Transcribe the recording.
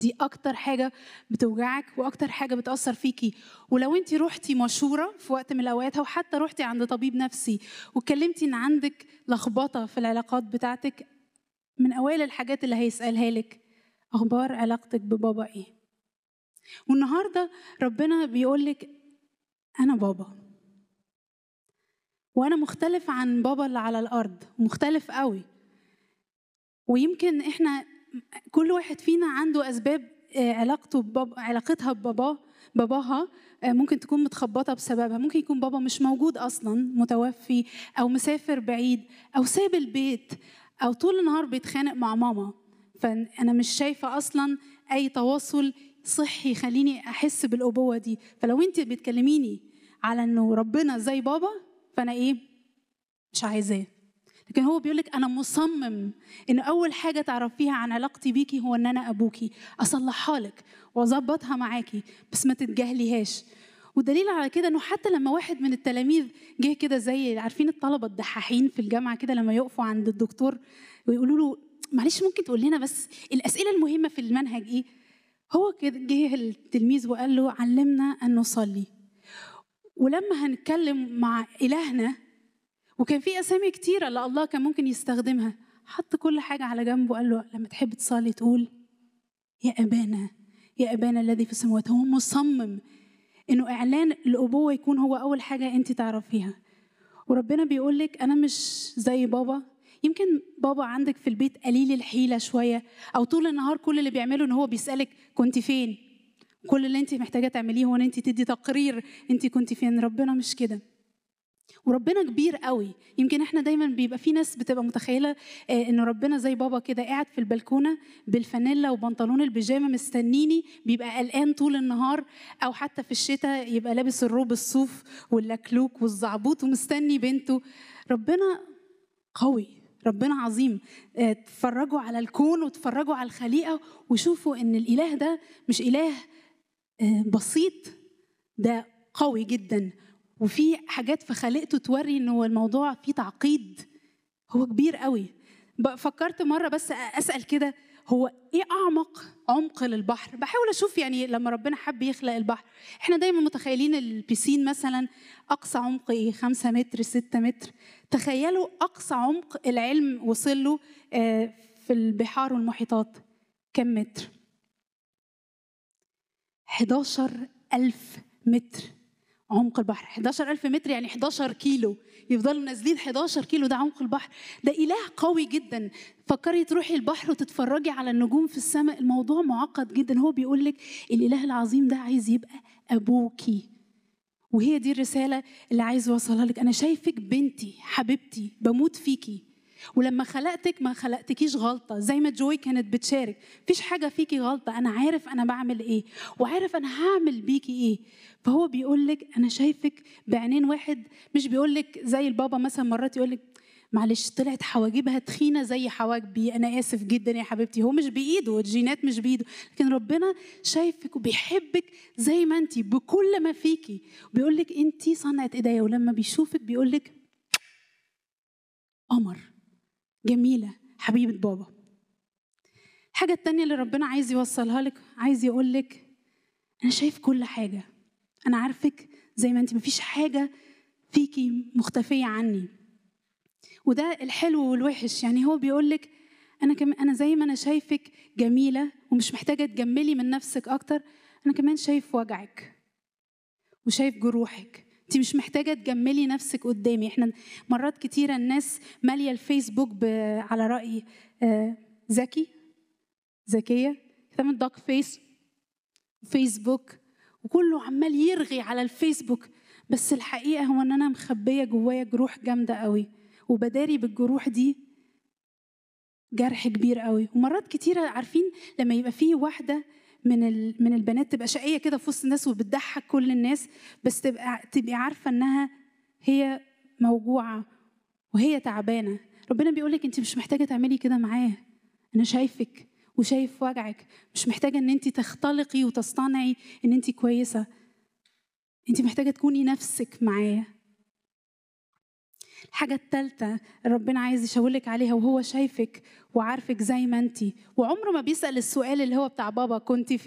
دي اكتر حاجه بتوجعك واكتر حاجه بتاثر فيكي ولو انت رحتي مشوره في وقت من الاوقات او حتى رحتي عند طبيب نفسي واتكلمتي ان عندك لخبطه في العلاقات بتاعتك من اوائل الحاجات اللي هيسالها لك اخبار علاقتك ببابا ايه والنهارده ربنا بيقول لك انا بابا وانا مختلف عن بابا اللي على الارض مختلف قوي ويمكن احنا كل واحد فينا عنده اسباب علاقته ببابا علاقتها بباباه باباها ممكن تكون متخبطه بسببها ممكن يكون بابا مش موجود اصلا متوفي او مسافر بعيد او ساب البيت او طول النهار بيتخانق مع ماما فانا مش شايفه اصلا اي تواصل صحي يخليني احس بالابوه دي فلو انت بتكلميني على انه ربنا زي بابا فانا ايه مش عايزاه لكن هو بيقول لك انا مصمم ان اول حاجه تعرفيها عن علاقتي بيكي هو ان انا ابوكي اصلحها لك واظبطها معاكي بس ما تتجاهليهاش ودليل على كده انه حتى لما واحد من التلاميذ جه كده زي عارفين الطلبه الدحاحين في الجامعه كده لما يقفوا عند الدكتور ويقولوا له معلش ممكن تقول لنا بس الاسئله المهمه في المنهج ايه هو كده جه التلميذ وقال له علمنا ان نصلي ولما هنتكلم مع الهنا وكان في اسامي كتيره اللي الله كان ممكن يستخدمها حط كل حاجه على جنبه وقال له لما تحب تصلي تقول يا ابانا يا ابانا الذي في السماوات هو مصمم انه اعلان الابوه يكون هو اول حاجه انت تعرفيها وربنا بيقول لك انا مش زي بابا يمكن بابا عندك في البيت قليل الحيله شويه او طول النهار كل اللي بيعمله ان هو بيسالك كنت فين كل اللي انت محتاجه تعمليه هو ان انت تدي تقرير انت كنت فين ربنا مش كده وربنا كبير قوي يمكن احنا دايما بيبقى في ناس بتبقى متخيله ان ربنا زي بابا كده قاعد في البلكونه بالفانيلا وبنطلون البيجامه مستنيني بيبقى قلقان طول النهار او حتى في الشتاء يبقى لابس الروب الصوف واللكلوك والزعبوط ومستني بنته ربنا قوي ربنا عظيم اتفرجوا على الكون وتفرجوا على الخليقه وشوفوا ان الاله ده مش اله بسيط ده قوي جدا وفي حاجات في خلقته توري ان هو الموضوع فيه تعقيد هو كبير قوي فكرت مره بس اسال كده هو ايه اعمق عمق للبحر بحاول اشوف يعني لما ربنا حب يخلق البحر احنا دايما متخيلين البيسين مثلا اقصى عمق ايه خمسة متر ستة متر تخيلوا اقصى عمق العلم وصل له في البحار والمحيطات كم متر 11 ألف متر عمق البحر 11000 متر يعني 11 كيلو يفضلوا نازلين 11 كيلو ده عمق البحر ده إله قوي جدا فكري تروحي البحر وتتفرجي على النجوم في السماء الموضوع معقد جدا هو بيقول لك الإله العظيم ده عايز يبقى أبوكي وهي دي الرسالة اللي عايز أوصلها لك أنا شايفك بنتي حبيبتي بموت فيكي ولما خلقتك ما خلقتكيش غلطة زي ما جوي كانت بتشارك مفيش حاجة فيكي غلطة أنا عارف أنا بعمل إيه وعارف أنا هعمل بيكي إيه فهو بيقول لك أنا شايفك بعينين واحد مش بيقول لك زي البابا مثلا مرات يقول لك معلش طلعت حواجبها تخينة زي حواجبي أنا آسف جدا يا حبيبتي هو مش بإيده الجينات مش بإيده لكن ربنا شايفك وبيحبك زي ما أنت بكل ما فيكي بيقول لك أنت صنعة إيديا ولما بيشوفك بيقول لك قمر جميلة حبيبة بابا الحاجة التانية اللي ربنا عايز يوصلها لك عايز يقول لك أنا شايف كل حاجة أنا عارفك زي ما أنت مفيش حاجة فيكي مختفية عني وده الحلو والوحش يعني هو بيقول لك أنا كم أنا زي ما أنا شايفك جميلة ومش محتاجة تجملي من نفسك أكتر أنا كمان شايف وجعك وشايف جروحك انت مش محتاجه تجملي نفسك قدامي احنا مرات كتيره الناس ماليه الفيسبوك ب... على راي ذكي ذكيه تعمل داك فيس فيسبوك وكله عمال يرغي على الفيسبوك بس الحقيقه هو ان انا مخبيه جوايا جروح جامده قوي وبداري بالجروح دي جرح كبير قوي ومرات كتيره عارفين لما يبقى فيه واحده من من البنات تبقى شقيه كده في وسط الناس وبتضحك كل الناس بس تبقى تبقي عارفه انها هي موجوعه وهي تعبانه ربنا بيقول لك انت مش محتاجه تعملي كده معاه انا شايفك وشايف وجعك مش محتاجه ان انت تختلقي وتصطنعي ان انت كويسه انت محتاجه تكوني نفسك معاه الحاجة التالتة ربنا عايز يشاورلك عليها وهو شايفك وعارفك زي ما انتي وعمره ما بيسأل السؤال اللي هو بتاع بابا كنت فين